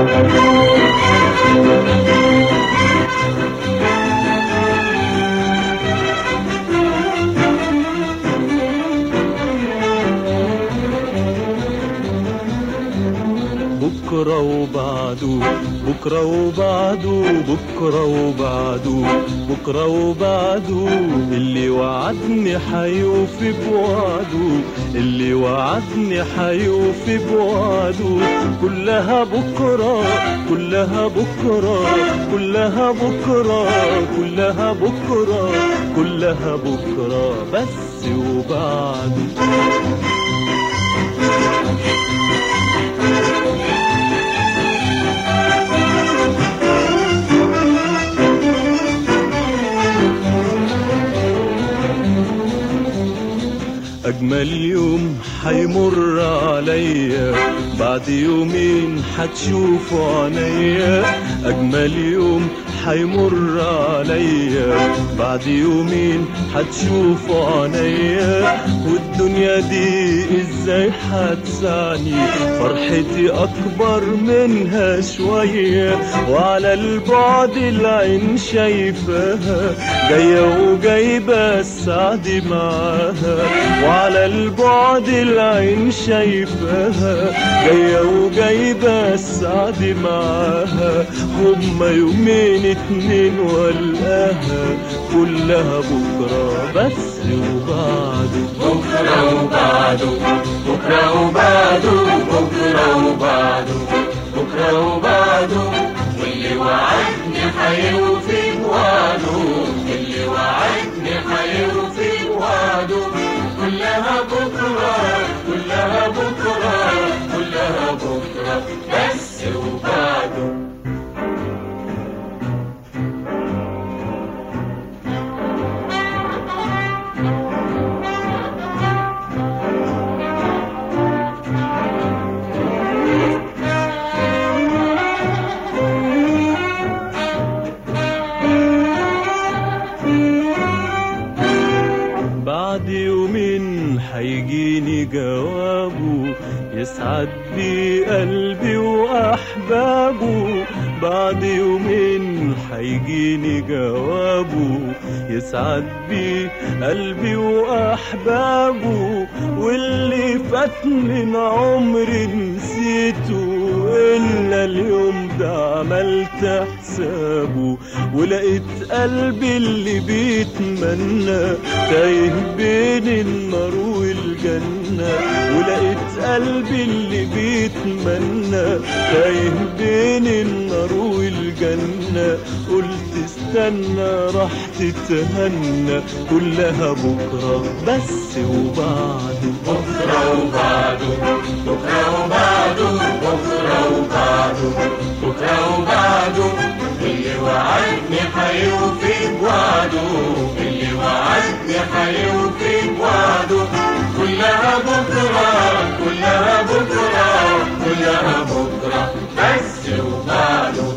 بكرة وبعده بكرة وبعده بكرة وبعده بكرة وبعده اللي وعدني حيوفي بوعده اللي وعدني حيوفي بوعده كلها بكرة كلها بكرة كلها بكرة كلها بكرة كلها بكرة بس وبعده أجمل يوم حيمر عليا بعد يومين حتشوفوا عينيا أجمل يوم حيمر عليا بعد يومين حتشوفوا عينيا والدنيا دي ازاي حتسعني فرحتي اكبر منها شوية وعلى البعد العين شايفاها جاية وجايبة السعد معاها وعلى البعد العين شايفاها جاية وجايبة السعد معاها هما يومين اتنين والقاها كلها بكرة بس وبعده بكرة وبعده بكرة وبعده بكرة وبعده بكرة وبعده واللي وعدني حيوفي بوعده اللي وعدني حيوفي بوعده كلها بكرة كلها بكرة كلها بكرة بس وبعده بعد يومين حيجيني جوابه يسعد بي قلبي واحبابه بعد يومين حيجيني جوابه يسعد بي قلبي واحبابه واللي فات من عمري نسيته الا اليوم ده عملت حسابه ولقيت قلبي اللي بيتمنى تايه بين النار والجنة ولقيت قلبي اللي بيتمنى تايه بين النار والجنة قلت استنى راح تتهنى كلها بكرة بس وبعده بكرة وبعده بكرة وبعده بكرة وبعده بكرة وبعده اللي وعدني حيوفي بوعده اللي وعدني حيوفي بوعده كلها بكرة كلها بكرة كلها بكرة بس وبعده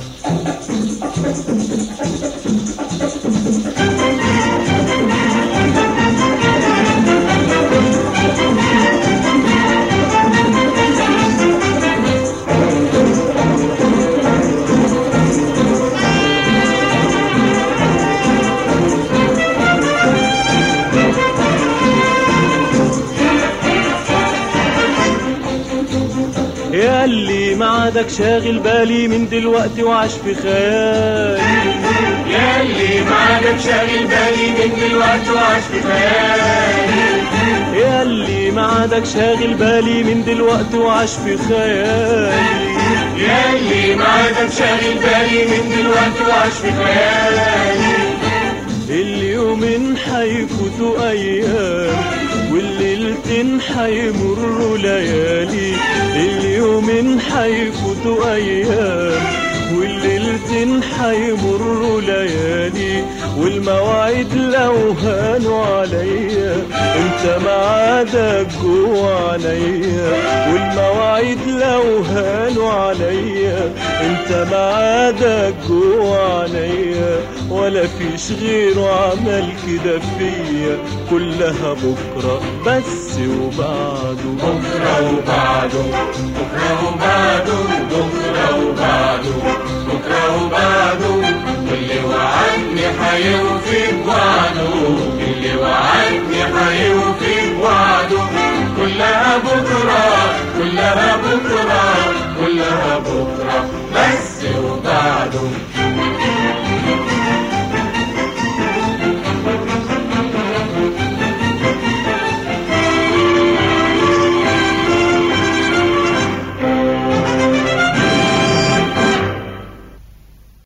يا اللي معادك شاغل بالي من دلوقتي وعاش في خيالي يا اللي معادك شاغل بالي من دلوقتي وعاش في خيالي يا اللي معادك شاغل بالي من دلوقتي وعاش في خيالي يا اللي معادك شاغل بالي من دلوقتي وعاش في خيالي اليومين حيفوتوا ايام والليلتين حيمروا ليالي اليومين حيفوتوا ايام والليلتين حيمروا ليالي والمواعيد لو هانوا عليا انت معادك جوا عينيا والمواعيد لو هانوا عليا انت معادك جوا عينيا ولا فيش غيره عمل كده فيا كلها بكرة بس وبعده بكرة وبعده بكرة وبعده بكرة